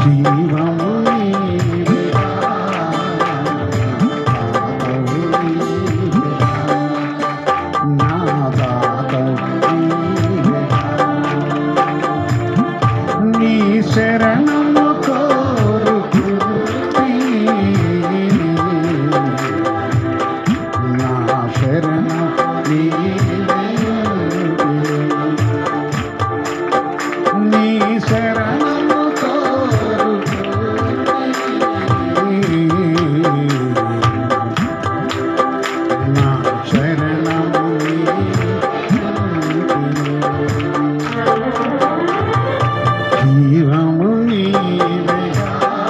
జీవము నీవేగా, దాతవు నీవేగా, నా దాతవు నీవేగా. నీ శరణము కోరుకుంటే నా శరణం నీవే. నీ శరణము కోరుకుంటే నా శరణము నీవే. జీవము నీవేగా,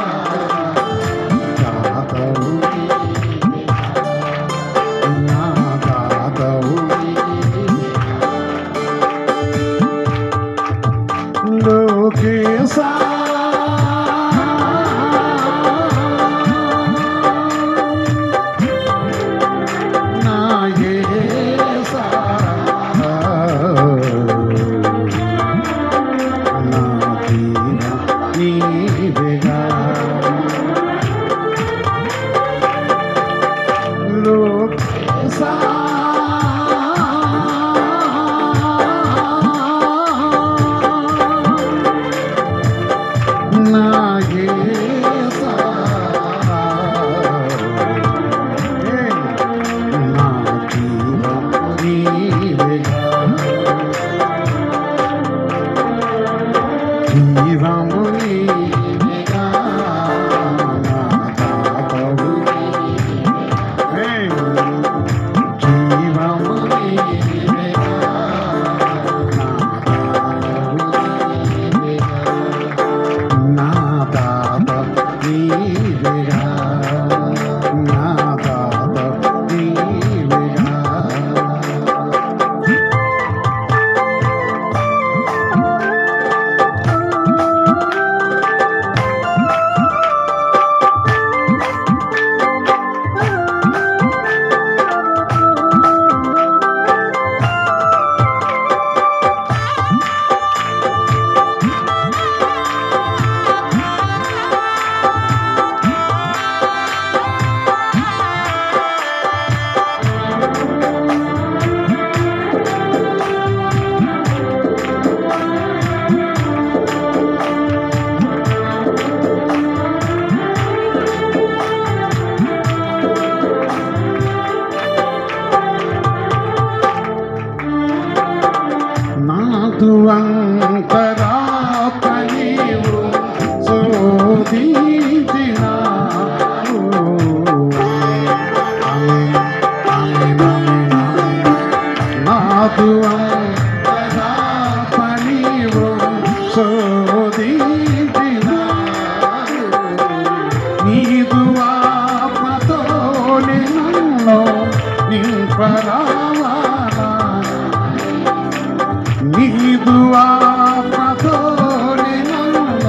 దాతవు నా దాతవు లోకేశా నా యేసా నా దీన నీవేగా లోకేశా నా యేసా నా జీవ నీవేగా జీవము నీవేగా నా దాతవు హే జీవము నీవేగా నా దాతవు నీవేగా నా దాత నీవేగా నా దాత నీవేగా నాదు అంతరాత్మ నీవు శోధించినావు. ఆమేన్, ఆమేన్, ఆమేన్, ఆమేన్. నాదు అంతరాత్మ నీవు శోధించినావు. నీదు ఆత్మతో నిన్ను నింపరావాలా నీదు ఆత్మతోనే నన్ను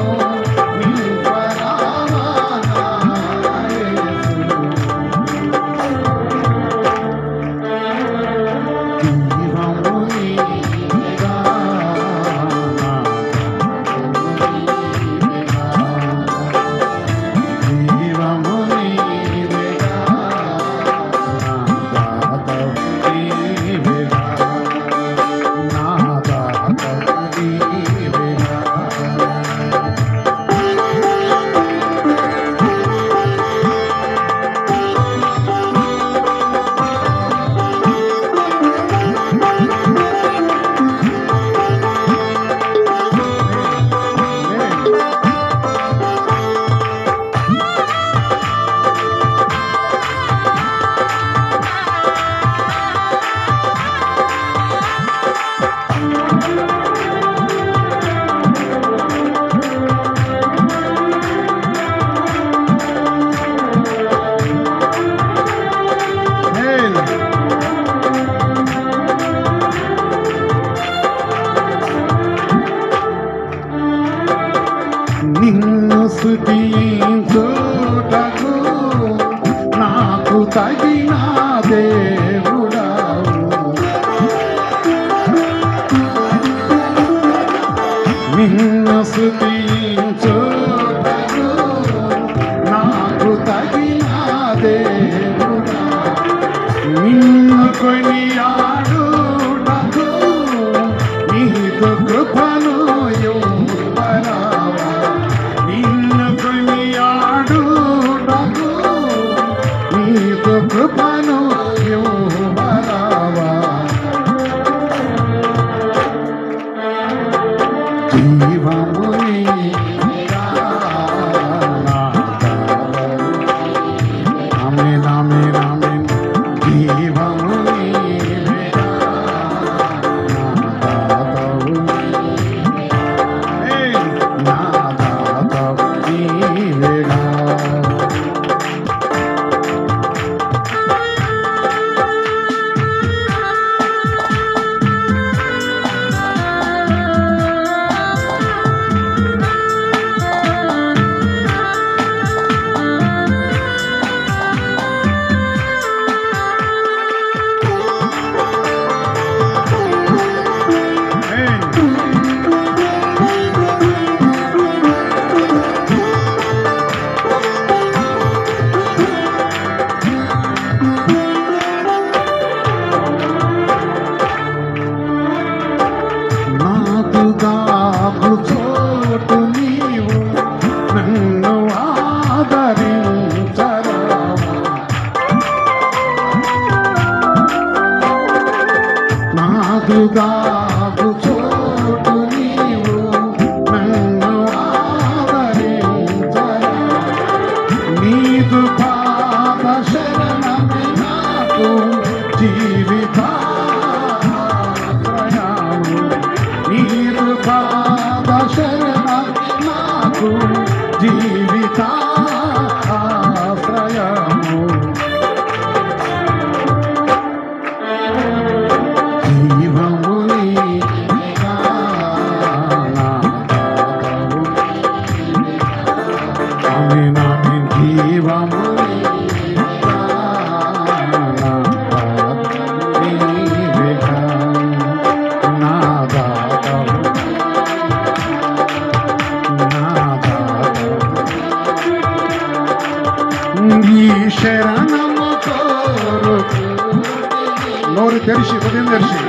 నిన్ను స్థుతించుటకు నాకు తగిన దేవుడావు నిన్ను స్థుతించుటకు జీవితాశ్రయము జీవము నీవేగా, నా దాతవు. ఆమేన్, ఆమేన్. జీవము నీవేగా, నా దాతవు నీవేగా, నా దాతవు. నా దాతవు. ఈ శరణము కోరుకు నోరు తెరిచి హృదయం తెరిచి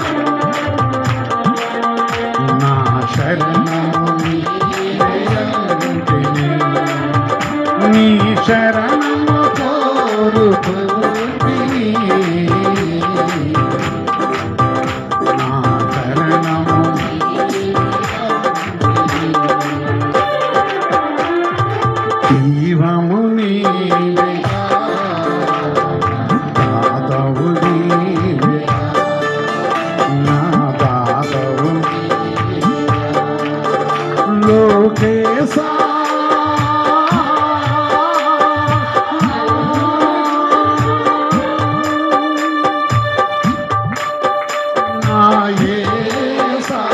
నా శరణము నీవేయంటిని. నీ శరణము కోరుకుంటిని. నా శరణము జీవము నీవేగా, దాతవు నీవేగా, నా దాతవు లోకేశా నా యేసా.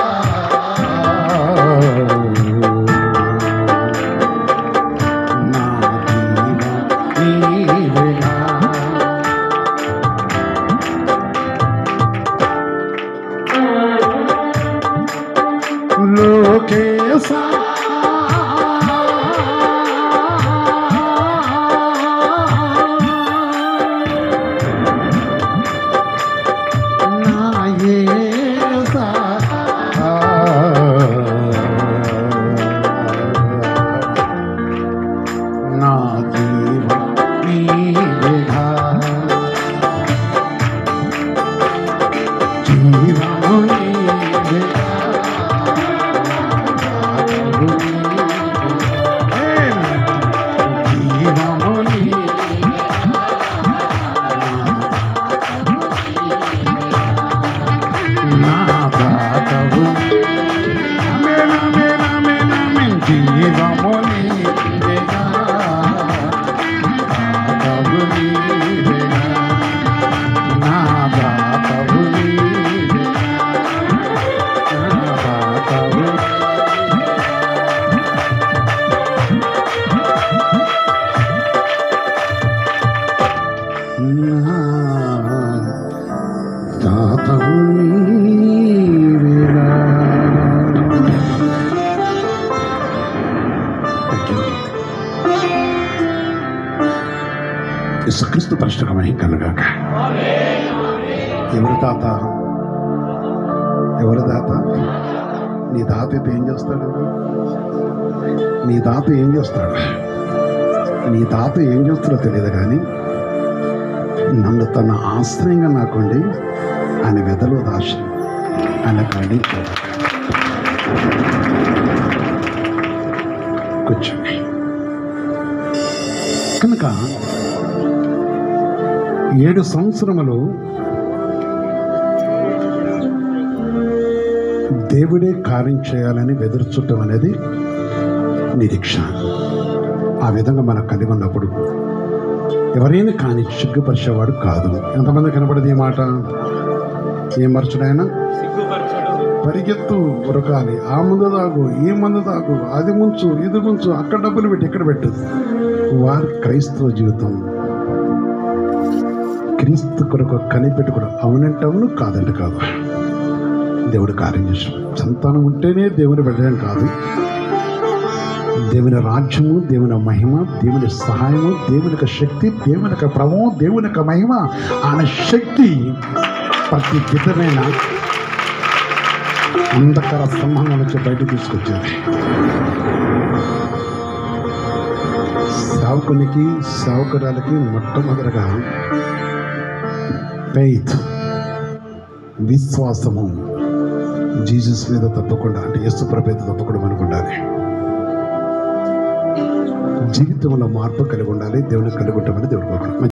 నా జీవ నీవేగా. లోకేశా నా యేసా. నా జీవ నీవేగా. జీవము నీవేగా. జీవము నీవేగా. నా దాతవు ఆమేన్, ఆమేన్, ఆమేన్, ఆమేన్. జీవము నీవేగా. దాతవు నీవేగా. నా దాతవు నీవేగా. నా దాతవు నా దాతవు నీవేగా. Thank you. యేసుక్రీస్తు పరిశ్రమై కలుగాక ఎవరి తాత ఎవరి తాత నీ తాత అయితే ఏం చేస్తాడు నీ తాత ఏం చేస్తాడు నీ తాత ఏం చేస్తాడో తెలియదు కానీ నన్ను తన ఆశ్రయంగా నాకుండి ఆయన వెదలో దాచి ఆయన ఖండించాడు కూర్చోండి కనుక ఏడు సంవత్సరములు దేవుడే కార్యం చేయాలని వెదురుచుట్టం అనేది నిరీక్ష ఆ విధంగా మనం కలిగి ఉన్నప్పుడు ఎవరైనా కానీ సిగ్గుపరిచేవాడు కాదు ఎంతమంది కనపడదు ఈ మాట ఏం మరచుడు ఆయన పరిగెత్తు ఉరకాలి ఆ మందు తాగు ఈ మందు తాగు అది ముంచు ఇది ముంచు అక్కడ డబ్బులు పెట్టి ఇక్కడ పెట్టు వారి క్రైస్తవ జీవితం క్రీస్తు కొరకు కనిపెట్టు కూడా అవునంటే అవును కాదంటే కాదు దేవుడు కార్యం చేసాం సంతానం ఉంటేనే దేవుని పెట్టడం కాదు దేవుని రాజ్యము దేవుని మహిమ దేవుని సహాయము దేవుని యొక్క శక్తి దేవుని యొక్క ప్రభావం దేవుని యొక్క మహిమ ఆయన శక్తి ప్రతి విధమైన అంధకార స్తంభం నుంచి బయట తీసుకొచ్చేది సేవకునికి సేవకురాలకి మొట్టమొదటిగా ఫెయిత్ విశ్వాసము జీసస్ మీద తప్పకుండా అంటే యేసు ప్రభేత తప్పకుండా మనకు ఉండాలి జీవితంలో మార్పు కలిగి ఉండాలి దేవుని కలిగి ఉంటామని దేవుడు కోరుకుంటున్నాం